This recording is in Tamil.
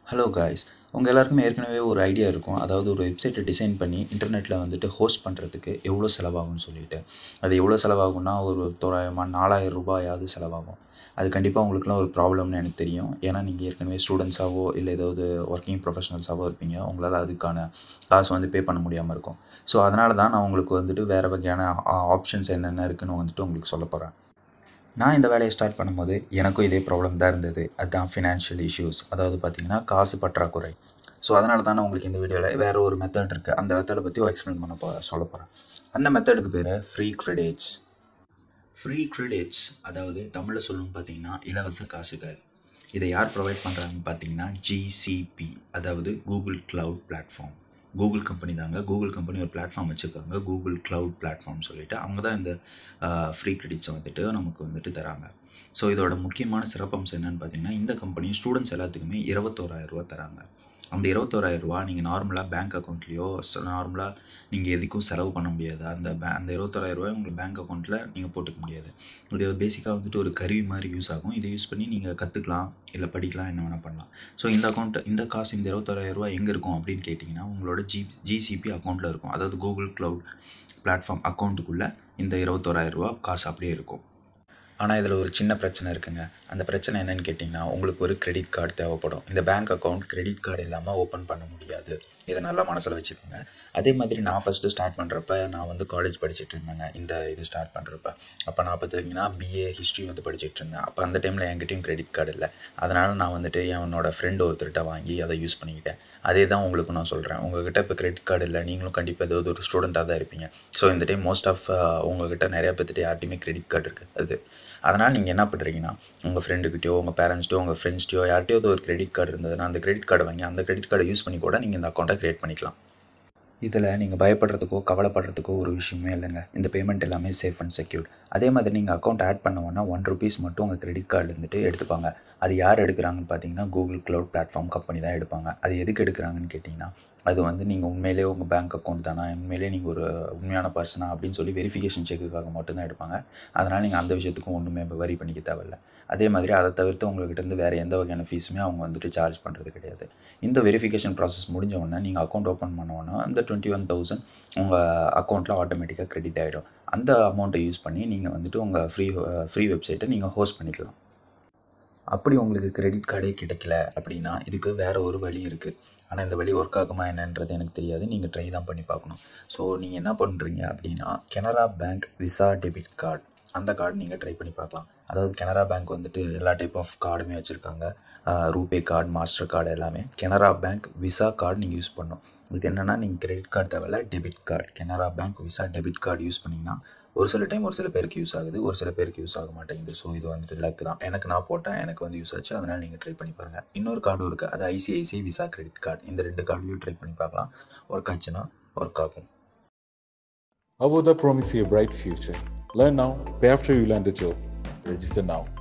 ஹலோ காய்ஸ் உங்கள் எல்லாருக்குமே ஏற்கனவே ஒரு ஐடியா இருக்கும் அதாவது ஒரு வெப்சைட்டை டிசைன் பண்ணி இன்டர்நெட்டில் வந்துட்டு ஹோஸ்ட் பண்ணுறதுக்கு எவ்வளோ செலவாகும்னு சொல்லிட்டு அது எவ்வளோ செலவாகும்னா ஒரு தோராயமாக நாலாயிரம் ரூபாயாவது செலவாகும் அது கண்டிப்பாக உங்களுக்குலாம் ஒரு ப்ராப்ளம்னு எனக்கு தெரியும் ஏன்னா நீங்கள் ஏற்கனவே ஸ்டூடெண்ட்ஸாவோ இல்லை ஏதாவது ஒர்க்கிங் ப்ரொஃபஷனல்ஸாவோ இருப்பீங்க உங்களால் அதுக்கான காசு வந்து பே பண்ண முடியாமல் இருக்கும் ஸோ அதனால தான் நான் உங்களுக்கு வந்துட்டு வேறு வகையான ஆப்ஷன்ஸ் என்னென்ன இருக்குன்னு வந்துட்டு உங்களுக்கு சொல்ல போகிறேன் நான் இந்த வேலையை ஸ்டார்ட் பண்ணும்போது எனக்கும் இதே ப்ராப்ளம் தான் இருந்தது அதுதான் ஃபினான்ஷியல் இஷ்யூஸ் அதாவது பார்த்திங்கன்னா காசு பற்றாக்குறை ஸோ அதனால தான் நான் உங்களுக்கு இந்த வீடியோவில் வேறு ஒரு மெத்தட் இருக்குது அந்த மெத்தடை பற்றி எக்ஸ்பிளைன் பண்ண போ சொல்ல போகிறேன் அந்த மெத்தடுக்கு பேர் ஃப்ரீ கிரெடிட்ஸ் ஃப்ரீ கிரெடிட்ஸ் அதாவது தமிழில் சொல்லணும்னு பார்த்தீங்கன்னா இலவச காசுகள் இதை யார் ப்ரொவைட் பண்ணுறாங்கன்னு பார்த்தீங்கன்னா ஜிசிபி அதாவது Google cloud platform Google company தாங்க கூகுள் கம்பெனி ஒரு பிளாட்ஃபார்ம் வச்சுருக்காங்க கூகுள் க்ளவுட் பிளாட்ஃபார்ம் சொல்லிட்டு அவங்க தான் இந்த ஃப்ரீ கிரெடிட்ஸை வந்துட்டு நமக்கு வந்துட்டு தராங்க ஸோ இதோட முக்கியமான சிறப்பம்சம் என்னென்னு பார்த்தீங்கன்னா இந்த கம்பெனி ஸ்டூடெண்ட்ஸ் எல்லாத்துக்குமே இருபத்தோராயிரரூவா தராங்க அந்த இருபத்தோராயிரரூவா நீங்கள் நார்மலாக பேங்க் அக்கௌண்ட்லேயோ நார்மலாக நீங்கள் எதுக்கும் செலவு பண்ண முடியாது அந்த பே அந்த இருபத்தோராயிரரூவா உங்களுக்கு பேங்க் அக்கௌண்ட்டில் நீங்கள் போட்டுக்க முடியாது இது பேசிக்காக வந்துட்டு ஒரு கருவி மாதிரி யூஸ் ஆகும் இதை யூஸ் பண்ணி நீங்கள் கற்றுக்கலாம் இல்லை படிக்கலாம் என்ன வேணால் பண்ணலாம் ஸோ இந்த அக்கௌண்ட் இந்த காசு இந்த இருபத்தோராயிரரூவா எங்கே இருக்கும் அப்படின்னு கேட்டிங்கன்னா உங்களோட ஜி ஜிசிபி அக்கௌண்ட்டில் இருக்கும் அதாவது கூகுள் க்ளவுட் பிளாட்ஃபார்ம் அக்கௌண்ட்டுக்குள்ளே இந்த இருபத்தோராயிரரூவா காசு அப்படியே இருக்கும் ஆனால் இதில் ஒரு சின்ன பிரச்சனை இருக்குங்க அந்த பிரச்சனை என்னென்னு கேட்டிங்கன்னா உங்களுக்கு ஒரு கிரெடிட் கார்டு தேவைப்படும் இந்த பேங்க் அக்கௌண்ட் கிரெடிட் கார்டு இல்லாமல் ஓப்பன் பண்ண முடியாது இதை நல்லா மனசில் வச்சுக்கோங்க அதே மாதிரி நான் ஃபஸ்ட்டு ஸ்டார்ட் பண்ணுறப்ப நான் வந்து காலேஜ் படிச்சுட்டு இருந்தேங்க இந்த இது ஸ்டார்ட் பண்ணுறப்ப அப்போ நான் பார்த்தீங்கன்னா பிஏ ஹிஸ்ட்ரி வந்து படிச்சுட்டு இருந்தேன் அப்போ அந்த டைமில் என்கிட்டயும் கிரெடிட் கார்டு இல்லை அதனால் நான் வந்துட்டு என்னோடய ஃப்ரெண்டு ஒருத்தர்கிட்ட வாங்கி அதை யூஸ் பண்ணிக்கிட்டேன் அதே தான் உங்களுக்கு நான் சொல்கிறேன் உங்கள்கிட்ட இப்போ கிரெடிட் கார்டு இல்லை நீங்களும் கண்டிப்பாக ஏதாவது ஒரு ஸ்டூடெண்ட்டாக தான் இருப்பீங்க ஸோ இந்த டைம் மோஸ்ட் ஆஃப் உங்கள்கிட்ட நிறையா பேர்த்துட்டு யார்ட்டையுமே கிரெடிட் கார்டு இருக்குது அது அதனால் நீங்கள் என்ன பண்ணுறீங்கன்னா உங்கள் ஃப்ரெண்டுக்கிட்டயோ உங்கள் பேரண்ட்ஸ்ட்டோ உங்கள் ஃப்ரெண்ட்ஸ்ட்டோ யார்ட்டையோ ஒரு கிரெடிட் கார்டு இருந்ததுன்னா அந்த கிரெடிட் கார்டை வாங்கி அந்த கிரெடிட் கார்டை யூஸ் பண்ணி கூட நீங்கள் இந்த அக்கௌண்ட்டை க்ரியேட் பண்ணிக்கலாம் இதில் நீங்கள் பயப்படுறதுக்கோ கவலைப்படுறதுக்கோ ஒரு விஷயமே இல்லைங்க இந்த பேமெண்ட் எல்லாமே சேஃப் அண்ட் செக்யூர்ட் அதே மாதிரி நீங்கள் அக்கௌண்ட் ஆட் பண்ணோன்னா ஒன் ருபீஸ் மட்டும் உங்கள் கிரெடிட் கார்டு இருந்துட்டு எடுத்துப்பாங்க அது யார் எடுக்கிறாங்கன்னு பார்த்தீங்கன்னா கூகுள் க்ளவுட் பிளாட்ஃபார்ம் கம்பெனி தான் எடுப்பாங்க அது எதுக்கு எடுக்கிறாங்கன்னு கேட்டிங்கன்னா அது வந்து நீங்கள் உண்மையிலே உங்கள் பேங்க் அக்கௌண்ட் தானா உண்மையிலே நீங்கள் ஒரு உண்மையான பர்சனா அப்படின்னு சொல்லி வெரிஃபிகேஷன் செக்குக்காக மட்டும்தான் எடுப்பாங்க அதனால் நீங்கள் அந்த விஷயத்துக்கும் ஒன்றுமே வரி பண்ணிக்க தேவையில்ல அதே மாதிரி அதை தவிர்த்து உங்கள்கிட்ட வேறு எந்த வகையான ஃபீஸுமே அவங்க வந்துட்டு சார்ஜ் பண்ணுறது கிடையாது இந்த வெரிஃபிகேஷன் ப்ராசஸ் முடிஞ்ச உடனே நீங்கள் அக்கௌண்ட் ஓப்பன் பண்ணோன்னா அந்த டுவெண்ட்டி ஒன் தௌசண்ட் உங்கள் அக்கௌண்ட்டில் ஆட்டோமேட்டிக்காக க்ரெடிட் ஆகிடும் அந்த அமௌண்ட்டை யூஸ் பண்ணி நீங்கள் வந்துட்டு உங்கள் ஃப்ரீ ஃப்ரீ வெப்சைட்டை நீங்கள் ஹோஸ்ட் பண்ணிக்கலாம் அப்படி உங்களுக்கு கிரெடிட் கார்டே கிடைக்கல அப்படின்னா இதுக்கு வேறு ஒரு வழி இருக்குது ஆனால் இந்த வழி ஒர்க் ஆகுமா என்னன்றது எனக்கு தெரியாது நீங்கள் ட்ரை தான் பண்ணி பார்க்கணும் ஸோ நீங்கள் என்ன பண்ணுறீங்க அப்படின்னா Canara bank Visa debit card அந்த கார்டு நீங்கள் ட்ரை பண்ணி பார்க்கலாம் அதாவது கெனரா பேங்க் வந்துட்டு எல்லா டைப் ஆஃப் கார்டுமே வச்சுருக்காங்க ரூபே கார்டு மாஸ்டர் கார்டு எல்லாமே கெனரா பேங்க் விசா கார்டு நீங்கள் யூஸ் பண்ணணும் இது என்னென்னா நீங்கள் கிரெடிட் கார்டு தேவையில்ல debit card Canara bank Visa debit card use பண்ணிங்கன்னா ஒரு சில டைம் ஒரு சில பேருக்கு யூஸ் ஆகுது ஒரு சில பேருக்கு யூஸ் ஆக மாட்டேங்குது ஸோ இது வந்துட்டு லக்கு தான் எனக்கு நான் போட்டேன் எனக்கு வந்து யூஸ் ஆச்சு அதனால் நீங்கள் ட்ரை பண்ணி பாருங்கள் இன்னொரு கார்டும் இருக்குது அது ஐசிஐசிஐ விசா கிரெடிட் கார்டு இந்த ரெண்டு கார்டுலையும் ட்ரை பண்ணி பார்க்கலாம் ஒர்க் ஆச்சுன்னா ஒர்க் ஆகும் Avoda promise you a bright future. Learn now, pay after you land a job. Register now.